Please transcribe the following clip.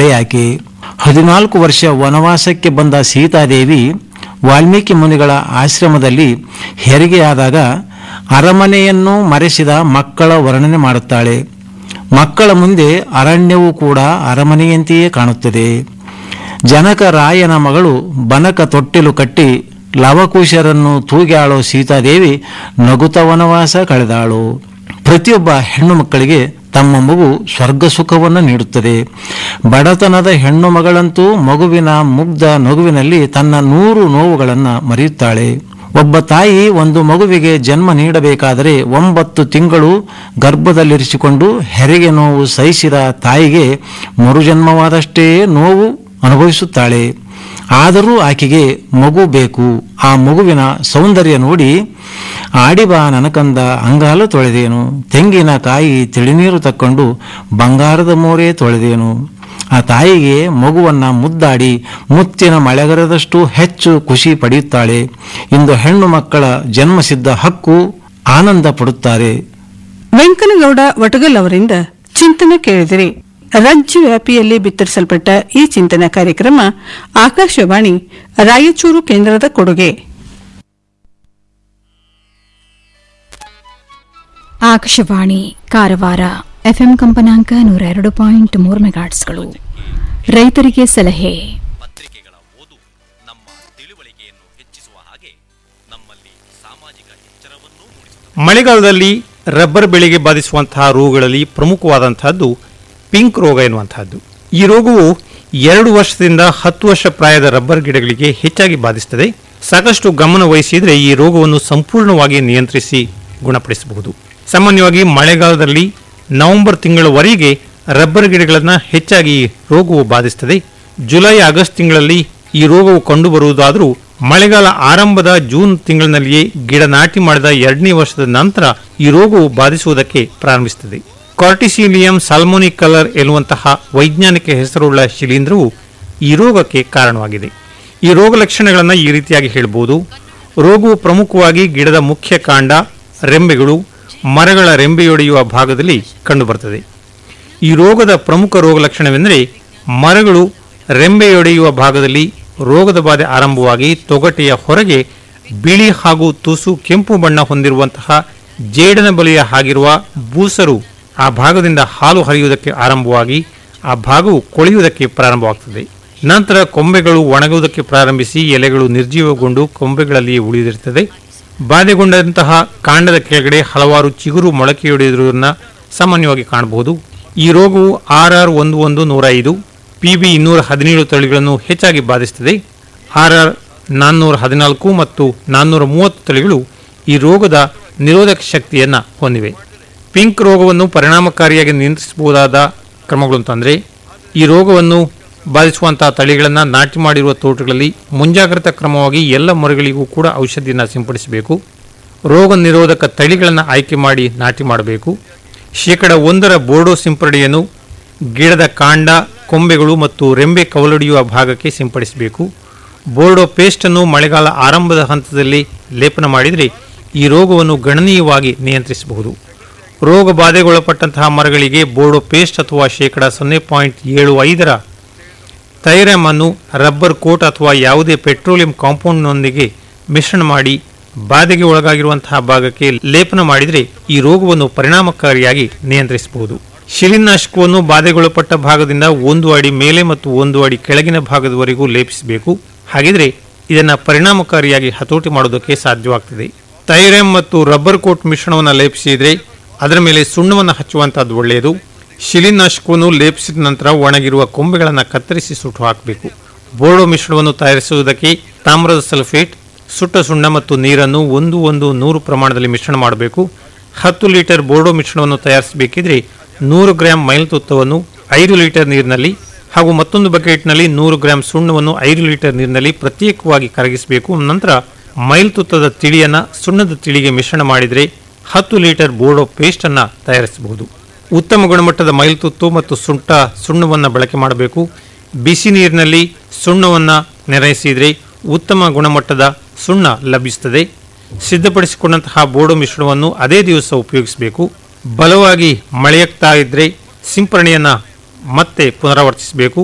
ಹಳೆಯಾಕೆ ಹದಿನಾಲ್ಕು ವರ್ಷ ವನವಾಸಕ್ಕೆ ಬಂದ ಸೀತಾದೇವಿ ವಾಲ್ಮೀಕಿ ಮುನಿಗಳ ಆಶ್ರಮದಲ್ಲಿ ಹೆರಿಗೆಯಾದಾಗ ಅರಮನೆಯನ್ನು ಮರೆಸಿದ ಮಕ್ಕಳ ವರ್ಣನೆ ಮಾಡುತ್ತಾಳೆ ಮಕ್ಕಳ ಮುಂದೆ ಅರಣ್ಯವೂ ಕೂಡ ಅರಮನೆಯಂತೆಯೇ ಕಾಣುತ್ತದೆ ಜನಕ ರಾಯನ ಮಗಳು ಬನಕ ತೊಟ್ಟಿಲು ಕಟ್ಟಿ ಲವಕುಶರನ್ನು ತೂಗ್ಯಾಳೋ ಸೀತಾದೇವಿ ನಗುತ ವನವಾಸ ಕಳೆದಾಳು ಪ್ರತಿಯೊಬ್ಬ ಹೆಣ್ಣು ಮಕ್ಕಳಿಗೆ ತಮ್ಮ ಮಗು ಸ್ವರ್ಗ ಸುಖವನ್ನು ನೀಡುತ್ತದೆ ಬಡತನದ ಹೆಣ್ಣು ಮಗಳಂತೂ ಮಗುವಿನ ಮುಗ್ಧ ನಗುವಿನಲ್ಲಿ ತನ್ನ ನೂರು ನೋವುಗಳನ್ನು ಮರೆಯುತ್ತಾಳೆ ಒಬ್ಬ ತಾಯಿ ಒಂದು ಮಗುವಿಗೆ ಜನ್ಮ ನೀಡಬೇಕಾದರೆ ಒಂಬತ್ತು ತಿಂಗಳು ಗರ್ಭದಲ್ಲಿರಿಸಿಕೊಂಡು ಹೆರಿಗೆ ನೋವು ಸಹಿಸಿದ ತಾಯಿಗೆ ಮರುಜನ್ಮವಾದಷ್ಟೇ ನೋವು ಅನುಭವಿಸುತ್ತಾಳೆ ಆದರೂ ಆಕೆಗೆ ಮಗು ಬೇಕು ಆ ಮಗುವಿನ ಸೌಂದರ್ಯ ನೋಡಿ ಆಡಿಬಾ ನನಕಂದ ಅಂಗಾಲು ತೊಳೆದೇನು ತೆಂಗಿನ ಕಾಯಿ ತಿಳಿನೀರು ತಕ್ಕೊಂಡು ಬಂಗಾರದ ಮೋರೆ ತೊಳೆದೇನು ಆ ತಾಯಿಗೆ ಮಗುವನ್ನ ಮುದ್ದಾಡಿ ಮುತ್ತಿನ ಮಳೆಗರದಷ್ಟು ಹೆಚ್ಚು ಖುಷಿ ಪಡೆಯುತ್ತಾಳೆ ಇಂದು ಹೆಣ್ಣು ಮಕ್ಕಳ ಜನ್ಮಸಿದ್ಧ ಹಕ್ಕು ಆನಂದ ಪಡುತ್ತಾರೆ ವೆಂಕನಗೌಡ ವಟಗಲ್ ಅವರಿಂದ ಚಿಂತನೆ ಕೇಳಿದಿರಿ ರಾಜ್ಯ ವ್ಯಾಪಿಯಲ್ಲಿ ಬಿತ್ತರಿಸಲ್ಪಟ್ಟ ಈ ಚಿಂತನ ಕಾರ್ಯಕ್ರಮ ಆಕಾಶವಾಣಿ ರಾಯಚೂರು ಕೇಂದ್ರದ ಕೊಡುಗೆ ಆಕಾಶವಾಣಿ ಕಾರವಾರ ಎಫ್ಎಂ ಕಂಪನಾಂಕ ನೂರ ಎರಡು ಪಾಯಿಂಟ್ ಮೂರು ಮೆಗಾಟ್ಸ್ಗಳು ರೈತರಿಗೆ ಸಲಹೆ ಪತ್ರಿಕೆಗಳ ಓದು ನಮ್ಮ ತಿಳುವಳಿಕೆಯನ್ನು ಹೆಚ್ಚಿಸುವ ಹಾಗೆ ನಮ್ಮಲ್ಲಿ ಸಾಮಾಜಿಕ ಎಚ್ಚರವನ್ನೂ ಮೂಡಿಸುತ್ತದೆ ಮಳೆಗಾಲದಲ್ಲಿ ರಬ್ಬರ್ ಬೆಳೆಗೆ ಬಾಧಿಸುವಂತಹ ರೋಗಗಳಲ್ಲಿ ಪ್ರಮುಖವಾದಂತಹದ್ದು ಪಿಂಕ್ ರೋಗ ಎನ್ನುವಂತಹದ್ದು ಈ ರೋಗವು ಎರಡು ವರ್ಷದಿಂದ ಹತ್ತು ವರ್ಷ ಪ್ರಾಯದ ರಬ್ಬರ್ ಗಿಡಗಳಿಗೆ ಹೆಚ್ಚಾಗಿ ಬಾಧಿಸುತ್ತದೆ ಸಾಕಷ್ಟು ಗಮನ ವಹಿಸಿದರೆ ಈ ರೋಗವನ್ನು ಸಂಪೂರ್ಣವಾಗಿ ನಿಯಂತ್ರಿಸಿ ಗುಣಪಡಿಸಬಹುದು ಸಾಮಾನ್ಯವಾಗಿ ಮಳೆಗಾಲದಲ್ಲಿ ನವೆಂಬರ್ ತಿಂಗಳವರೆಗೆ ರಬ್ಬರ್ ಗಿಡಗಳನ್ನು ಹೆಚ್ಚಾಗಿ ಈ ರೋಗವು ಬಾಧಿಸುತ್ತದೆ ಜುಲೈ ಆಗಸ್ಟ್ ತಿಂಗಳಲ್ಲಿ ಈ ರೋಗವು ಕಂಡುಬರುವುದಾದರೂ ಮಳೆಗಾಲ ಆರಂಭದ ಜೂನ್ ತಿಂಗಳಿನಲ್ಲಿಯೇ ಗಿಡ ನಾಟಿ ಮಾಡಿದ ಎರಡನೇ ವರ್ಷದ ನಂತರ ಈ ರೋಗವು ಬಾಧಿಸುವುದಕ್ಕೆ ಪ್ರಾರಂಭಿಸುತ್ತದೆ ಕಾರ್ಟಿಸಿಲಿಯಂ ಸಾಲ್ಮೋನಿ ಕಲರ್ ಎನ್ನುವಂತಹ ವೈಜ್ಞಾನಿಕ ಹೆಸರುಳ್ಳ ಶಿಲೀಂಧ್ರವು ಈ ರೋಗಕ್ಕೆ ಕಾರಣವಾಗಿದೆ ಈ ರೋಗ ಲಕ್ಷಣಗಳನ್ನು ಈ ರೀತಿಯಾಗಿ ಹೇಳಬಹುದು ರೋಗವು ಪ್ರಮುಖವಾಗಿ ಗಿಡದ ಮುಖ್ಯ ಕಾಂಡ ರೆಂಬೆಗಳು ಮರಗಳ ರೆಂಬೆಯೊಡೆಯುವ ಭಾಗದಲ್ಲಿ ಕಂಡುಬರುತ್ತದೆ ಈ ರೋಗದ ಪ್ರಮುಖ ರೋಗ ಲಕ್ಷಣವೆಂದರೆ ಮರಗಳು ರೆಂಬೆಯೊಡೆಯುವ ಭಾಗದಲ್ಲಿ ರೋಗದ ಬಾಧೆ ಆರಂಭವಾಗಿ ತೊಗಟೆಯ ಹೊರಗೆ ಬಿಳಿ ಹಾಗೂ ತುಸು ಕೆಂಪು ಬಣ್ಣ ಹೊಂದಿರುವಂತಹ ಜೇಡನ ಬಲಿಯ ಹಾಗಿರುವ ಬೂಸರು ಆ ಭಾಗದಿಂದ ಹಾಲು ಹರಿಯುವುದಕ್ಕೆ ಆರಂಭವಾಗಿ ಆ ಭಾಗವು ಕೊಳೆಯುವುದಕ್ಕೆ ಪ್ರಾರಂಭವಾಗುತ್ತದೆ ನಂತರ ಕೊಂಬೆಗಳು ಒಣಗುವುದಕ್ಕೆ ಪ್ರಾರಂಭಿಸಿ ಎಲೆಗಳು ನಿರ್ಜೀವಗೊಂಡು ಕೊಂಬೆಗಳಲ್ಲಿ ಉಳಿದಿರುತ್ತದೆ ಬಾಧೆಗೊಂಡಂತಹ ಕಾಂಡದ ಕೆಳಗಡೆ ಹಲವಾರು ಚಿಗುರು ಮೊಳಕೆಯೊಡೆಯುವುದನ್ನು ಸಾಮಾನ್ಯವಾಗಿ ಕಾಣಬಹುದು ಈ ರೋಗವು ಆರ್ ಆರ್ ಒಂದು ಒಂದು ನೂರ ಐದು ಪಿ ಬಿ ಇನ್ನೂರ ಹದಿನೇಳು ತಳಿಗಳನ್ನು ಹೆಚ್ಚಾಗಿ ಬಾಧಿಸುತ್ತದೆ ಆರ್ ಆರ್ ನಾನ್ನೂರ ಹದಿನಾಲ್ಕು ಮತ್ತು ನಾನ್ನೂರ ಮೂವತ್ತು ತಳಿಗಳು ಈ ರೋಗದ ನಿರೋಧಕ ಶಕ್ತಿಯನ್ನು ಹೊಂದಿವೆ ಪಿಂಕ್ ರೋಗವನ್ನು ಪರಿಣಾಮಕಾರಿಯಾಗಿ ನಿಯಂತ್ರಿಸಬಹುದಾದ ಕ್ರಮಗಳು ಅಂತಂದರೆ ಈ ರೋಗವನ್ನು ಬಾಧಿಸುವಂತಹ ತಳಿಗಳನ್ನು ನಾಟಿ ಮಾಡಿರುವ ತೋಟಗಳಲ್ಲಿ ಮುಂಜಾಗ್ರತಾ ಕ್ರಮವಾಗಿ ಎಲ್ಲ ಮರಗಳಿಗೂ ಕೂಡ ಔಷಧಿಯನ್ನು ಸಿಂಪಡಿಸಬೇಕು ರೋಗ ನಿರೋಧಕ ತಳಿಗಳನ್ನು ಆಯ್ಕೆ ಮಾಡಿ ನಾಟಿ ಮಾಡಬೇಕು ಶೇಕಡ ಒಂದರ ಬೋರ್ಡೋ ಸಿಂಪರಣೆಯನ್ನು ಗಿಡದ ಕಾಂಡ ಕೊಂಬೆಗಳು ಮತ್ತು ರೆಂಬೆ ಕವಲೊಡೆಯುವ ಭಾಗಕ್ಕೆ ಸಿಂಪಡಿಸಬೇಕು ಬೋರ್ಡೋ ಪೇಸ್ಟನ್ನು ಮಳೆಗಾಲ ಆರಂಭದ ಹಂತದಲ್ಲಿ ಲೇಪನ ಮಾಡಿದರೆ ಈ ರೋಗವನ್ನು ಗಣನೀಯವಾಗಿ ನಿಯಂತ್ರಿಸಬಹುದು ರೋಗ ಬಾಧೆಗೊಳಪಟ್ಟಂತಹ ಮರಗಳಿಗೆ ಬೋರ್ಡೋ ಪೇಸ್ಟ್ ಅಥವಾ ಶೇಕಡ ಸೊನ್ನೆ ಪಾಯಿಂಟ್ ಏಳು ಐದರ ಥೈರಮ್ ಅನ್ನು ರಬ್ಬರ್ ಕೋಟ್ ಅಥವಾ ಯಾವುದೇ ಪೆಟ್ರೋಲಿಯಂ ಕಾಂಪೌಂಡ್ನೊಂದಿಗೆ ಮಿಶ್ರಣ ಮಾಡಿ ಬಾಧೆಗೆ ಒಳಗಾಗಿರುವಂತಹ ಭಾಗಕ್ಕೆ ಲೇಪನ ಮಾಡಿದರೆ ಈ ರೋಗವನ್ನು ಪರಿಣಾಮಕಾರಿಯಾಗಿ ನಿಯಂತ್ರಿಸಬಹುದು ಶಿಲೀನಾಶಕವನ್ನು ಬಾಧೆಗೊಳಪಟ್ಟ ಭಾಗದಿಂದ ಒಂದು ಅಡಿ ಮೇಲೆ ಮತ್ತು ಒಂದು ಅಡಿ ಕೆಳಗಿನ ಭಾಗದವರೆಗೂ ಲೇಪಿಸಬೇಕು ಹಾಗಿದ್ರೆ ಇದನ್ನು ಪರಿಣಾಮಕಾರಿಯಾಗಿ ಹತೋಟಿ ಮಾಡೋದಕ್ಕೆ ಸಾಧ್ಯವಾಗ್ತದೆ ಥೈರಮ್ ಮತ್ತು ರಬ್ಬರ್ ಕೋಟ್ ಮಿಶ್ರಣವನ್ನು ಲೇಪಿಸಿದರೆ ಅದರ ಮೇಲೆ ಸುಣ್ಣವನ್ನು ಹಚ್ಚುವಂತಹದ್ದು ಒಳ್ಳೆಯದು ಶಿಲೀನಾಶಕವನ್ನು ಲೇಪಿಸಿದ ನಂತರ ಒಣಗಿರುವ ಕೊಂಬೆಗಳನ್ನು ಕತ್ತರಿಸಿ ಸುಟ್ಟು ಹಾಕಬೇಕು ಬೋರ್ಡೋ ಮಿಶ್ರಣವನ್ನು ತಯಾರಿಸುವುದಕ್ಕೆ ತಾಮ್ರದ ಸಲ್ಫೇಟ್ ಸುಟ್ಟ ಸುಣ್ಣ ಮತ್ತು ನೀರನ್ನು ಒಂದು ಒಂದು ನೂರು ಪ್ರಮಾಣದಲ್ಲಿ ಮಿಶ್ರಣ ಮಾಡಬೇಕು ಹತ್ತು ಲೀಟರ್ ಬೋರ್ಡೋ ಮಿಶ್ರಣವನ್ನು ತಯಾರಿಸಬೇಕಿದ್ರೆ ನೂರು ಗ್ರಾಂ ಮೈಲ್ತುತ್ತವನ್ನು ಐದು ಲೀಟರ್ ನೀರಿನಲ್ಲಿ ಹಾಗೂ ಮತ್ತೊಂದು ಬಕೆಟ್ನಲ್ಲಿ ನೂರು ಗ್ರಾಂ ಸುಣ್ಣವನ್ನು ಐದು ಲೀಟರ್ ನೀರಿನಲ್ಲಿ ಪ್ರತ್ಯೇಕವಾಗಿ ಕರಗಿಸಬೇಕು ನಂತರ ಮೈಲ್ತುತ್ತದ ತಿಳಿಯನ್ನು ಸುಣ್ಣದ ತಿಳಿಗೆ ಮಿಶ್ರಣ ಮಾಡಿದರೆ ಹತ್ತು ಲೀಟರ್ ಬೋರ್ಡೋ ಪೇಸ್ಟನ್ನು ತಯಾರಿಸಬಹುದು ಉತ್ತಮ ಗುಣಮಟ್ಟದ ಮೈಲ್ತುತ್ತು ಮತ್ತು ಸುಂಟ ಸುಣ್ಣವನ್ನು ಬಳಕೆ ಮಾಡಬೇಕು ಬಿಸಿ ನೀರಿನಲ್ಲಿ ಸುಣ್ಣವನ್ನು ನೆರೆಸಿದರೆ ಉತ್ತಮ ಗುಣಮಟ್ಟದ ಸುಣ್ಣ ಲಭಿಸುತ್ತದೆ ಸಿದ್ಧಪಡಿಸಿಕೊಂಡಂತಹ ಬೋರ್ಡೋ ಮಿಶ್ರಣವನ್ನು ಅದೇ ದಿವಸ ಉಪಯೋಗಿಸಬೇಕು ಬಲವಾಗಿ ಮಳೆಯಾಗ್ತಾ ಇದ್ದರೆ ಸಿಂಪರಣೆಯನ್ನು ಮತ್ತೆ ಪುನರಾವರ್ತಿಸಬೇಕು